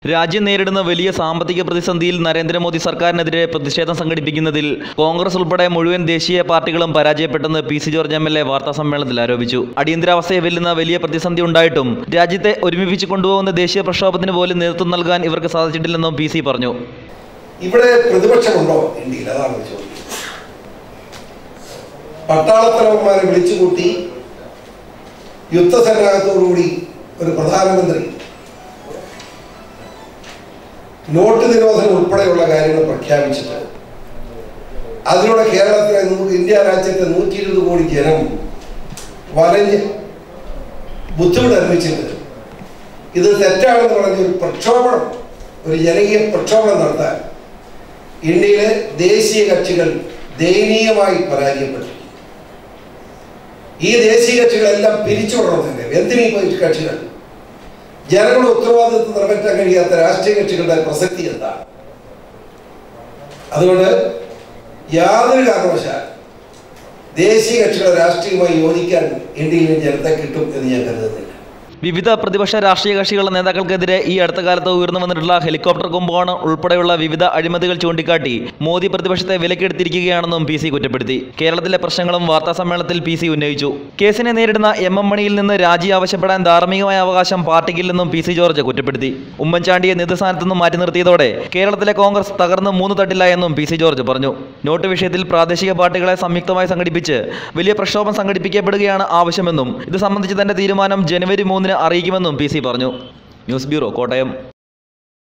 രാജ്യം നേരിടുന്ന വലിയ സാമ്പത്തിക പ്രതിസന്ധിയിൽ നരേന്ദ്രമോദി സർക്കാരിനെതിരെ പ്രതിഷേധം സംഘടിപ്പിക്കുന്നതിൽ കോൺഗ്രസ് ഉൾപ്പെടെ മുഴുവൻ ദേശീയ പാർട്ടികളും പരാജയപ്പെട്ടെന്ന് P C George M L A വാർത്താ സമ്മേളനത്തിൽ ആരോപിച്ചു അടിയന്തരാവസ്ഥയെ വെല്ലുന്ന വലിയ പ്രതിസന്ധി ഉണ്ടായിട്ടും രാജ്യത്തെ ഒരുമിപ്പിച്ച് കൊണ്ടുപോകുന്ന ദേശീയ പ്രക്ഷോഭത്തിന് പോലും നേതൃത്വം നൽകാൻ ഇവർക്ക് സാധിച്ചിട്ടില്ലെന്നും പി സി പറഞ്ഞു ഇവിടെ പ്രതിപക്ഷമുണ്ടോ ഇന്ത്യയിൽ അതാണ് ചോദ്യം പട്ടാളത്തലവന്മാരെ വിളിച്ചുകൂട്ടി യുദ്ധസന്നാഹത്തോടുകൂടി ഒരു പ്രധാനമന്ത്രി നോട്ട് നിരോധനം ഉൾപ്പെടെയുള്ള കാര്യങ്ങൾ പ്രഖ്യാപിച്ചിട്ട് അതിലൂടെ കേരളത്തിലെ നൂ- ഇന്ത്യ രാജ്യത്തെ നൂറ്റി ഇരുപത് കോടി ജനം വലഞ്ഞ് ബുദ്ധിമുട്ട് അനുഭവിച്ചിട്ട് ഇത് തെറ്റാണെന്ന് പറഞ്ഞ ഒരു പ്രക്ഷോഭണം ഒരു ജനകീയ പ്രക്ഷോഭണം നടത്താൻ ഇന്ത്യയിലെ ദേശീയ കക്ഷികൾ ദയനീയമായി പരാജയപ്പെട്ടു ഈ ദേശീയ കക്ഷികളെല്ലാം പിരിച്ചുവിടണം തന്നെ എന്തിനീ ഈ കക്ഷികൾ ജനങ്ങളുടെ ഉത്തരവാദിത്വം നിറവേറ്റാൻ കഴിയാത്ത രാഷ്ട്രീയ കക്ഷികളുടെ പ്രസക്തി എന്താണ് അതുകൊണ്ട് യാതൊരു കാരണവശാൽ ദേശീയ കക്ഷികളെ രാഷ്ട്രീയമായി യോജിക്കാൻ ഇന്ത്യയിലെ ജനത്തെ കിട്ടും എന്ന് ഞാൻ കരുതുന്നില്ല വിവിധ പ്രതിപക്ഷ രാഷ്ട്രീയ കക്ഷികളുടെ നേതാക്കൾക്കെതിരെ ഈ അടുത്ത കാലത്ത് ഉയർന്നു വന്നിട്ടുള്ള ഹെലികോപ്റ്റർ കുംഭകോണം ഉൾപ്പെടെയുള്ള വിവിധ അഴിമതികൾ ചൂണ്ടിക്കാട്ടി മോദി പ്രതിപക്ഷത്തെ വിലക്കെടുത്തിരിക്കുകയാണെന്നും പി സി കുറ്റപ്പെടുത്തി കേരളത്തിലെ പ്രശ്നങ്ങളും വാർത്താ സമ്മേളനത്തിൽ പി സി ഉന്നയിച്ചു കേസിനെ നേരിടുന്ന എം എം മണിയിൽ നിന്ന് രാജി ആവശ്യപ്പെടാൻ ധാർമ്മികമായ അവകാശം പാർട്ടിക്കില്ലെന്നും പി സി ജോർജ് കുറ്റപ്പെടുത്തി ഉമ്മൻചാണ്ടിയെ നേതൃസ്ഥാനത്തു നിന്നും മാറ്റി നിർത്തിയതോടെ കേരളത്തിലെ കോൺഗ്രസ് തകർന്ന് മൂന്ന് തട്ടില്ല എന്നും പി സി ജോർജ് പറഞ്ഞു നോട്ട് വിഷയത്തിൽ പ്രാദേശിക പാർട്ടികളെ സംയുക്തമായി സംഘടിപ്പിച്ച് വലിയ പ്രക്ഷോഭം സംഘടിപ്പിക്കപ്പെടുകയാണ് ആവശ്യമെന്നും ഇത് സംബന്ധിച്ച് തന്റെ തീരുമാനം ജനുവരി മൂന്നിന് അറിയിക്കുമെന്നും പി സി പറഞ്ഞു ന്യൂസ് ബ്യൂറോ കോട്ടയം